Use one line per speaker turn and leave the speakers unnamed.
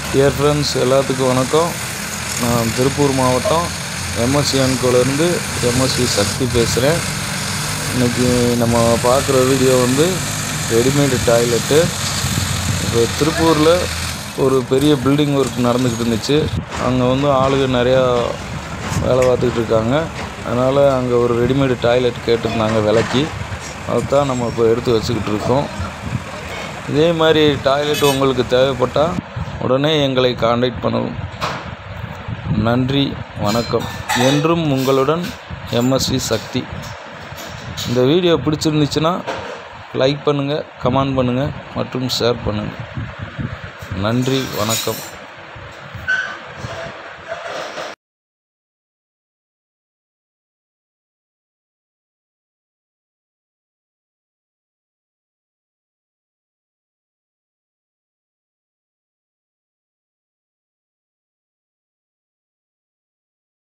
dear friends எல்லாத்துக்கும் வணக்கம் நான் திருப்பூர் மாவட்டம் எம்எஸ்சி அன்கோலேருந்து எம்எஸ்சி சக்தி பேசுகிறேன் இன்றைக்கி நம்ம பார்க்குற வீடியோ வந்து ரெடிமேடு டாய்லெட்டு இப்போ திருப்பூரில் ஒரு பெரிய பில்டிங் ஒர்க் நடந்துக்கிட்டு இருந்துச்சு அங்கே வந்து ஆளுங்க நிறையா வேலை பார்த்துக்கிட்டு இருக்காங்க அதனால் அங்கே ஒரு ரெடிமேடு டாய்லெட் கேட்டிருந்தாங்க விலைக்கு அதுதான் நம்ம இப்போ எடுத்து வச்சுக்கிட்டு இருக்கோம் இதே மாதிரி டாய்லெட் உங்களுக்கு தேவைப்பட்டால் உடனே எங்களை காண்டாக்ட் பண்ணவும் நன்றி வணக்கம் என்றும் உங்களுடன் எம்எஸ்வி சக்தி இந்த வீடியோ பிடிச்சிருந்துச்சுன்னா லைக் பண்ணுங்கள் கமெண்ட் பண்ணுங்கள் மற்றும் ஷேர் பண்ணுங்கள் நன்றி வணக்கம்